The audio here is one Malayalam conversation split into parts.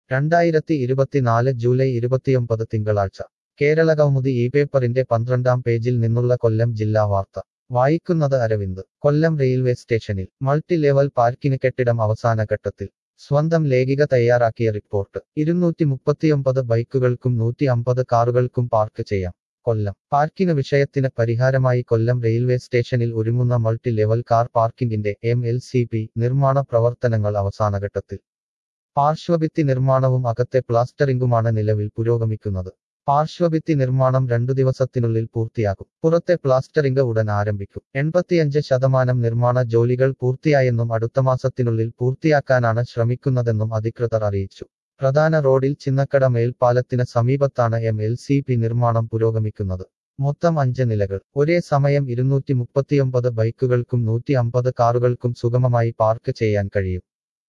രണ്ടായിരത്തി ഇരുപത്തിനാല് ജൂലൈ ഇരുപത്തിയൊമ്പത് തിങ്കളാഴ്ച കേരള കൗമുദി ഈ പേപ്പറിന്റെ പന്ത്രണ്ടാം പേജിൽ നിന്നുള്ള കൊല്ലം ജില്ലാ വാർത്ത വായിക്കുന്നത് അരവിന്ദ് കൊല്ലം റെയിൽവേ സ്റ്റേഷനിൽ മൾട്ടി ലെവൽ പാർക്കിംഗ് കെട്ടിടം അവസാന ഘട്ടത്തിൽ സ്വന്തം ലേഖിക തയ്യാറാക്കിയ റിപ്പോർട്ട് ഇരുന്നൂറ്റി മുപ്പത്തിയൊമ്പത് ബൈക്കുകൾക്കും നൂറ്റി അമ്പത് കാറുകൾക്കും പാർക്ക് ചെയ്യാം കൊല്ലം പാർക്കിംഗ് വിഷയത്തിന് പരിഹാരമായി കൊല്ലം റെയിൽവേ സ്റ്റേഷനിൽ ഒരുങ്ങുന്ന മൾട്ടി ലെവൽ കാർ പാർക്കിംഗിന്റെ എം എൽ സി പി നിർമ്മാണ പ്രവർത്തനങ്ങൾ അവസാനഘട്ടത്തിൽ പാർശ്വഭിത്തി നിർമ്മാണവും അകത്തെ പ്ലാസ്റ്ററിംഗുമാണ് നിലവിൽ പുരോഗമിക്കുന്നത് പാർശ്വഭിത്തി നിർമ്മാണം രണ്ടു ദിവസത്തിനുള്ളിൽ പൂർത്തിയാകും പുറത്തെ പ്ലാസ്റ്ററിംഗ് ഉടൻ ആരംഭിക്കും എൺപത്തിയഞ്ച് ശതമാനം നിർമ്മാണ ജോലികൾ പൂർത്തിയായെന്നും അടുത്ത മാസത്തിനുള്ളിൽ പൂർത്തിയാക്കാനാണ് ശ്രമിക്കുന്നതെന്നും അധികൃതർ അറിയിച്ചു പ്രധാന റോഡിൽ ചിന്നക്കട മേൽപ്പാലത്തിന് സമീപത്താണ് എം എൽ സി പി നിർമ്മാണം പുരോഗമിക്കുന്നത് മൊത്തം അഞ്ച് നിലകൾ ഒരേ സമയം ഇരുന്നൂറ്റി മുപ്പത്തിയൊമ്പത് ബൈക്കുകൾക്കും നൂറ്റി അമ്പത് കാറുകൾക്കും സുഗമമായി പാർക്ക് ചെയ്യാൻ കഴിയും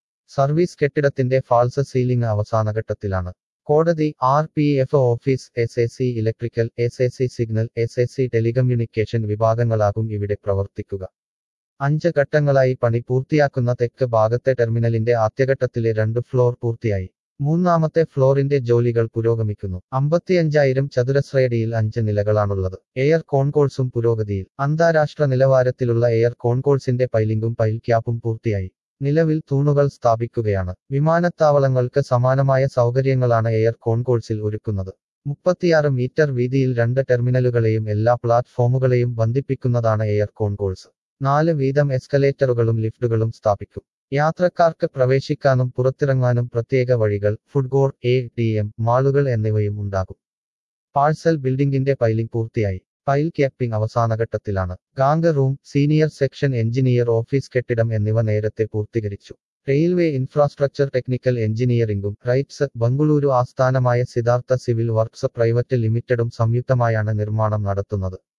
സർവീസ് കെട്ടിടത്തിന്റെ ഫാൾസ് സീലിംഗ് അവസാനഘട്ടത്തിലാണ് കോടതി R P F office S A C electrical S A C signal S A C telecommunication വിഭാഗങ്ങളാകും ഇവിടെ പ്രവർത്തിക്കുക അഞ്ച് ഘട്ടങ്ങളായി പണി പൂർത്തിയാക്കുന്ന തെക്ക് ഭാഗത്തെ ടെർമിനലിന്റെ ആദ്യഘട്ടത്തിലെ രണ്ട് ഫ്ലോർ പൂർത്തിയായി മൂന്നാമത്തെ ഫ്ലോറിന്റെ ജോലികൾ പുരോഗമിക്കുന്നു അമ്പത്തിയഞ്ചായിരം ചതുരശ്രയടിയിൽ അഞ്ച് നിലകളാണുള്ളത് എയർ കോൺകോൾസും പുരോഗതിയിൽ അന്താരാഷ്ട്ര നിലവാരത്തിലുള്ള എയർ കോൺകോൾസിന്റെ പൈലിംഗും പൈൽ ക്യാപ്പും പൂർത്തിയായി നിലവിൽ തൂണുകൾ സ്ഥാപിക്കുകയാണ് വിമാനത്താവളങ്ങൾക്ക് സമാനമായ സൗകര്യങ്ങളാണ് എയർ കോൺകോൾസിൽ ഒരുക്കുന്നത് മുപ്പത്തിയാറ് മീറ്റർ വീതിയിൽ രണ്ട് ടെർമിനലുകളെയും എല്ലാ പ്ലാറ്റ്ഫോമുകളെയും ബന്ധിപ്പിക്കുന്നതാണ് എയർ കോൺകോൾസ് നാല് വീതം എസ്കലേറ്ററുകളും ലിഫ്റ്റുകളും സ്ഥാപിക്കും യാത്രക്കാർക്ക് പ്രവേശിക്കാനും പുറത്തിറങ്ങാനും പ്രത്യേക വഴികൾ food court A T M മാളുകൾ എന്നിവയും ഉണ്ടാകും പാഴ്സൽ ബിൽഡിംഗിന്റെ പൈലിംഗ് പൂർത്തിയായി ഫയൽ ക്യാപ്പിംഗ് അവസാനഘട്ടത്തിലാണ് gang room senior section engineer office കെട്ടിടം എന്നിവ നേരത്തെ പൂർത്തീകരിച്ചു റെയിൽവേ ഇൻഫ്രാസ്ട്രക്ചർ ടെക്നിക്കൽ എഞ്ചിനീയറിംഗും റൈറ്റ്സ് ബംഗളൂരു ആസ്ഥാനമായ സിദ്ധാർത്ഥ സിവിൽ വർക്ക്സ് പ്രൈവറ്റ് ലിമിറ്റഡും സംയുക്തമായാണ് നിർമ്മാണം നടത്തുന്നത്